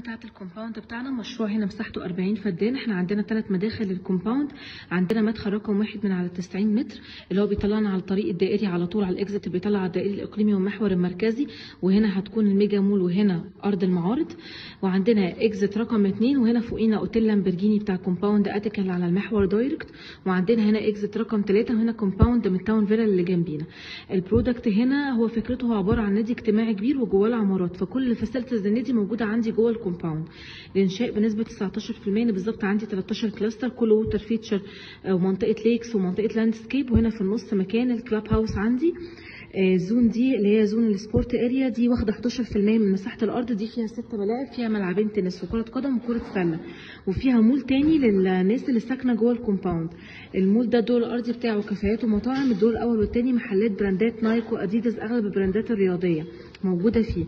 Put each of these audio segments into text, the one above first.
بتاعه الكومباوند بتاعنا مشروع هنا مساحته 40 فدان احنا عندنا ثلاث مداخل للكومباوند عندنا مدخل رقم واحد من على 90 متر اللي هو بيطلعنا على الطريق الدائري على طول على الاكزيت اللي بيطلع على الدائري الاقليمي والمحور المركزي وهنا هتكون الميجا مول وهنا ارض المعارض وعندنا اكزيت رقم اثنين وهنا فوقينا اوتيل لامبرجيني بتاع كومباوند اتيكال على المحور دايركت وعندنا هنا اكزيت رقم ثلاثة وهنا كومباوند من تاون فيلا اللي جنبينا البرودكت هنا هو فكرته هو عباره عن نادي اجتماعي كبير وجواه العمارات فكل الفاسيلتيز النادي موجوده عندي جوه الكومباوند الانشاء بنسبه 19% بالظبط عندي 13 كلاستر كله ووتر فيتشر ومنطقه ليكس ومنطقه لاندسكيب وهنا في النص مكان الكلاب هاوس عندي الزون دي اللي هي زون السبورت اريا دي واخده 11% من مساحه الارض دي فيها ست ملاعب فيها ملعبين تنس وكره قدم وكره سله وفيها مول تاني للناس اللي ساكنه جوه الكومباوند المول ده الدور الارضي بتاعه كافيهات ومطاعم الدور الاول والتاني محلات براندات نايك واديداس اغلب البراندات الرياضيه موجوده فيه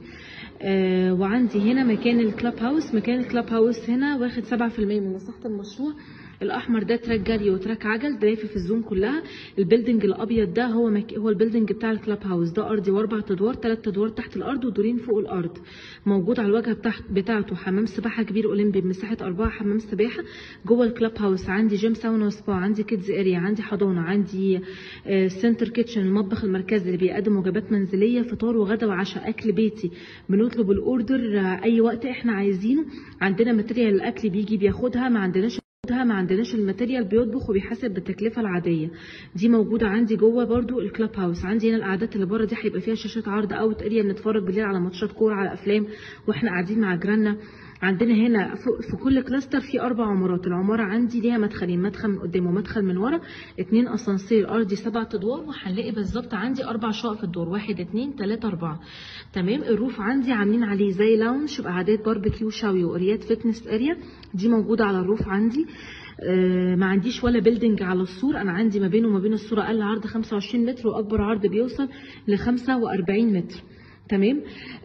آه وعندي هنا مكان الكلاب هاوس مكان الكلاب هاوس هنا واخد 7% من مساحه المشروع الاحمر ده تراك جري وتراك عجل ده لافف الزون كلها البيلدنج الابيض ده هو مك... هو البيلدنج بتاع الكلاب هاوس ده ارضي واربع ادوار ثلاث ادوار تحت الارض ودورين فوق الارض موجود على الواجهه بتاعت بتاعته حمام سباحه كبير اولمبي بمساحه اربعه حمام سباحه جوه الكلاب هاوس عندي جيم ساونا وسبا عندي كيدز اريا عندي حضانه عندي آه سنتر كيتشن المطبخ المركزي اللي بيقدم وجبات منزليه فطار وغدا وعشاء اكل بيتي بنطلب الاوردر آه اي وقت احنا عايزينه عندنا ماتيريال الاكل بيجي بياخدها ما عندناش ما عندناش الماتيريال بيطبخ وبيحاسب بالتكلفه العاديه دي موجوده عندي جوه برضو الكلاب هاوس عندي هنا القعدات اللي بره دي هيبقى فيها شاشات عرض اوت اريا بنتفرج بالليل على ماتشات كوره على افلام واحنا قاعدين مع جيراننا عندنا هنا في كل كلاستر في اربع عمارات العماره عندي ليها مدخلين مدخل من قدام ومدخل من ورا اتنين اسانسير ارضي سبع ادوار وهنلاقي بالظبط عندي اربع شقق في الدور واحد اتنين تلاته اربعه تمام الروف عندي عاملين عليه زي لاونج وقعدات باربيكيو شاوي واريات فتنس اريا دي موجوده على الروف عندي آه ما عنديش ولا بيلدنج على السور انا عندي ما بينه وما بين السور اقل عرض 25 متر واكبر عرض بيوصل ل 45 متر تمام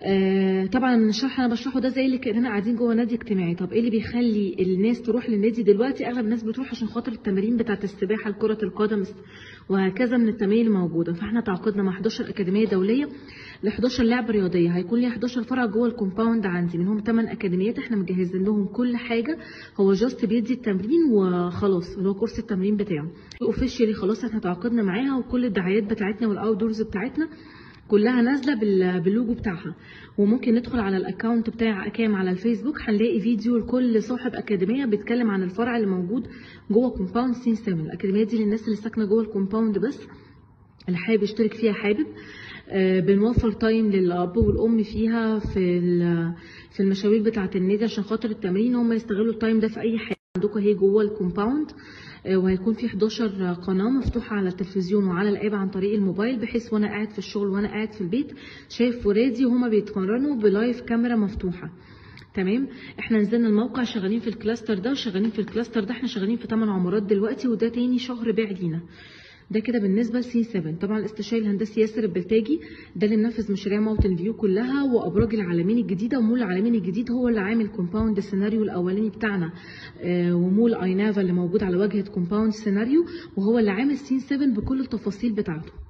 آه طبعا الشرح انا بشرحه ده زي اللي كاننا قاعدين جوه نادي اجتماعي طب ايه اللي بيخلي الناس تروح للنادي دلوقتي اغلب الناس بتروح عشان خاطر التمارين بتاعه السباحه لكره القدم وهكذا من التمارين الموجوده فاحنا تعاقدنا مع 11 اكاديميه دوليه ل 11 لعبه رياضيه هيكون لي 11 فرع جوه الكومباوند عندي منهم 8 اكاديميات احنا مجهزين لهم كل حاجه هو جاست بيدي التمرين وخلاص اللي هو كورس التمرين بتاعه اوفيشلي خلاص احنا تعاقدنا معاها وكل الدعايات بتاعتنا والاوت دورز بتاعتنا كلها نازله باللوجو بتاعها وممكن ندخل على الاكونت بتاع اكام على الفيسبوك هنلاقي فيديو لكل صاحب اكاديميه بيتكلم عن الفرع اللي موجود جوه كومباوند سين 7 الاكاديميه دي للناس اللي ساكنه جوه الكومباوند بس اللي حابب يشترك فيها حابب آه بنوفر تايم للاب والام فيها في في المشاوير بتاعه النادي عشان خاطر التمرين هم يستغلوا التايم ده في اي حاجه عندكم اهي جوه الكومباوند وهيكون في 11 قناه مفتوحه على التلفزيون وعلى الاب عن طريق الموبايل بحيث وانا قاعد في الشغل وانا قاعد في البيت شايف ولادي وهما بيتمرنوا بلايف كاميرا مفتوحه تمام احنا نزلنا الموقع شغالين في الكلاستر ده وشغالين في الكلاستر ده احنا شغالين في 8 عمارات دلوقتي وده تاني شهر بيع لينا ده كده بالنسبه لسي 7 طبعا الاستشاري الهندسي ياسر البلتاجي ده اللي منفذ مشاريع ماونتن فيو كلها وابراج العالمين الجديده ومول العالمين الجديد هو اللي عامل كومباوند السيناريو الاولاني بتاعنا آه ومول اينافا اللي موجود على واجهه كومباوند سيناريو وهو اللي عامل سين 7 بكل التفاصيل بتاعته